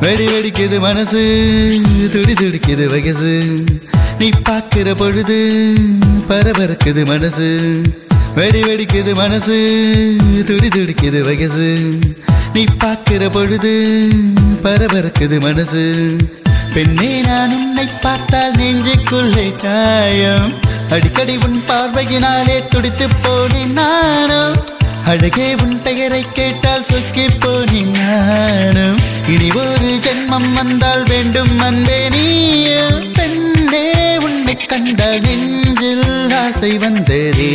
வெடி வெடிக்குது மனசு துடி துடிக்குது வயசு நீ பார்க்கிற பொழுது பரபரக்குது மனசு வெடி வெடிக்குது மனசு துடி துடிக்குது வயசு நீ பார்க்கிற பொழுது பரபரக்குது மனசு பெண்ணே நான் உன்னை பார்த்தால் நெஞ்சுக்குள்ளே காயம் அடிக்கடி உன் பார்வையினாலே துடித்து போனேன் நானும் அழகே உன் பெயரை கேட்டால் சொக்கி போனேன் நானும் இனி ஒரு ஜென்மம் வந்தால் வேண்டும் அன்பே நீயும் பெண்ணே உன்னை கண்டால் நெஞ்சில் ஆசை வந்ததே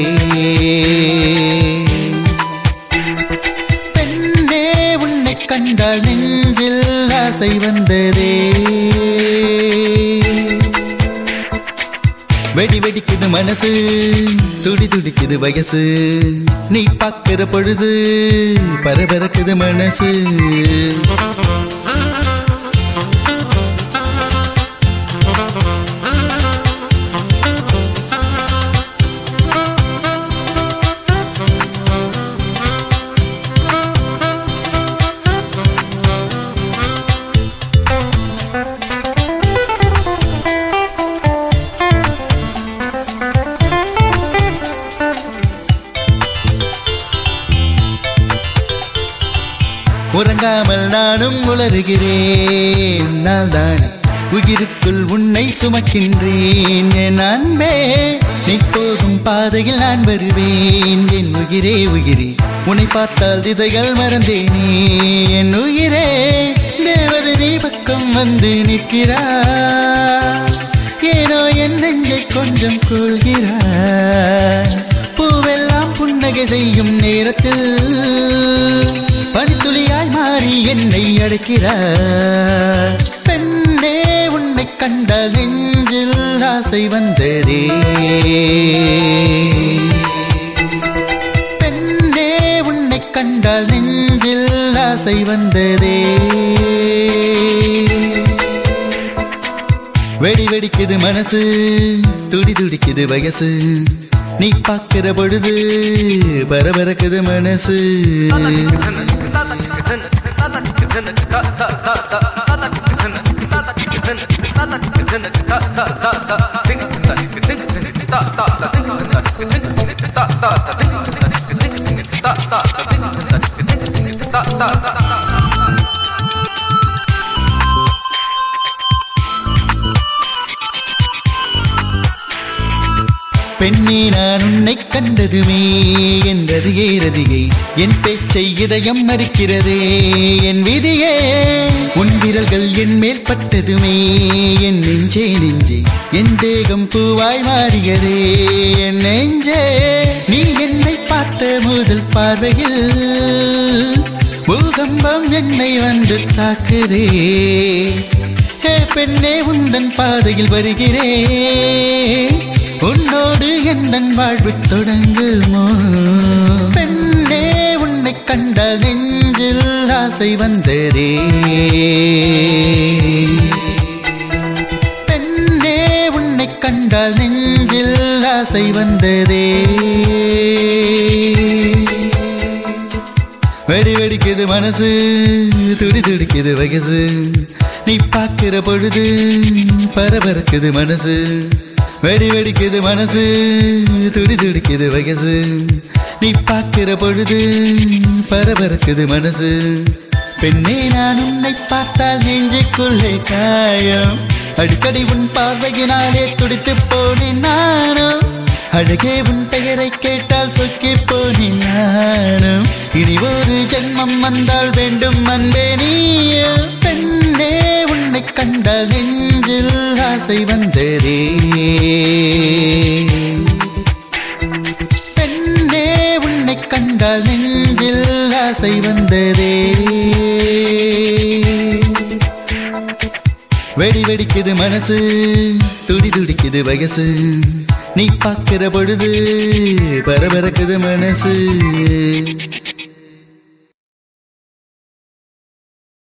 பெண்ணே உன்னை கண்டால் நெஞ்சில் ஆசை வந்ததே வெடி வெடிக்குது மனசு துடி துடிக்குது வயசு நீ பார்க்கிற பொழுது பரபரக்குது மனசு உறங்காமல் நானும் உளறுகிறேன் நான் தான் உயிருக்குள் உன்னை சுமக்கின்றேன் என் அன்பே நீ போகும் பாதையில் நான் வருவேன் என் உயிரே உயிரே உன்னை பார்த்தால் திதைகள் மறந்தேனே என் உயிரே தேவதை நீ பக்கம் வந்து நிற்கிறார் ஏனோ என் நெஞ்சை கொஞ்சம் கொள்கிறார் பூவெல்லாம் புன்னகை செய்யும் நேரத்தில் பனித்துளியாய் மாறி என்னை அழைக்கிறார் பெண்ணே உன்னை கண்டால் நெஞ்சில் ஆசை வந்ததே பெண்ணே உன்னை கண்டால் நெஞ்சில் ஆசை வந்ததே வெடி வெடிக்குது மனசு துடி துடிக்குது வயசு நீ பார்க்கிற பொழுது பரபரக்குது மனசு பெண்ணே நான் உன்னை கண்டதுமே என்றது ஏறதிகை என் பேச்சை இதயம் மறுக்கிறதே என் விதியே உன் விரல்கள் என் மேல் பட்டதுமே என் நெஞ்சே நெஞ்சே என் தேகம் பூவாய் மாறியதே என் நெஞ்சே நீ என்னை பார்த்த முதல் பார்வையில் பூகம்பம் என்னை வந்து தாக்குதே ஹே பெண்ணே உந்தன் பாதையில் வருகிறேன் உன்னோடு எந்தன் வாழ்வு தொடங்குமோ பெண்ணே உன்னை கண்டால் நெஞ்சில் ஆசை வந்ததே பெண்ணே உன்னை கண்டால் நெஞ்சில் ஆசை வந்ததே வெடி வெடிக்குது மனசு துடி துடிக்குது வயசு நீ பார்க்கிற பொழுது பரபரக்குது மனசு வெடி வெடிக்குது மனசு துடி துடிக்குது வயசு நீ பார்க்கிற பொழுது பரபரக்குது மனசு பெண்ணே நான் உன்னை பார்த்தால் நெஞ்சுக்குள்ளே காயம் அடிக்கடி உன் பார்வையினாலே துடித்து போனேன் நானும் அழகே உன் பெயரை கேட்டால் சொக்கி போனேன் நானும் இனி ஒரு ஜென்மம் வந்தால் வேண்டும் அன்பே நீயும் பெண்ணே உன்னை கண்டால் நெஞ்சில் ஆசை வந்ததே பெண்ணே உன்னை கண்டால் நெஞ்சில் ஆசை வந்ததே வெடி வெடிக்குது மனசு துடி துடிக்குது வயசு நீ பார்க்கிற பொழுது பரபரக்குது மனசு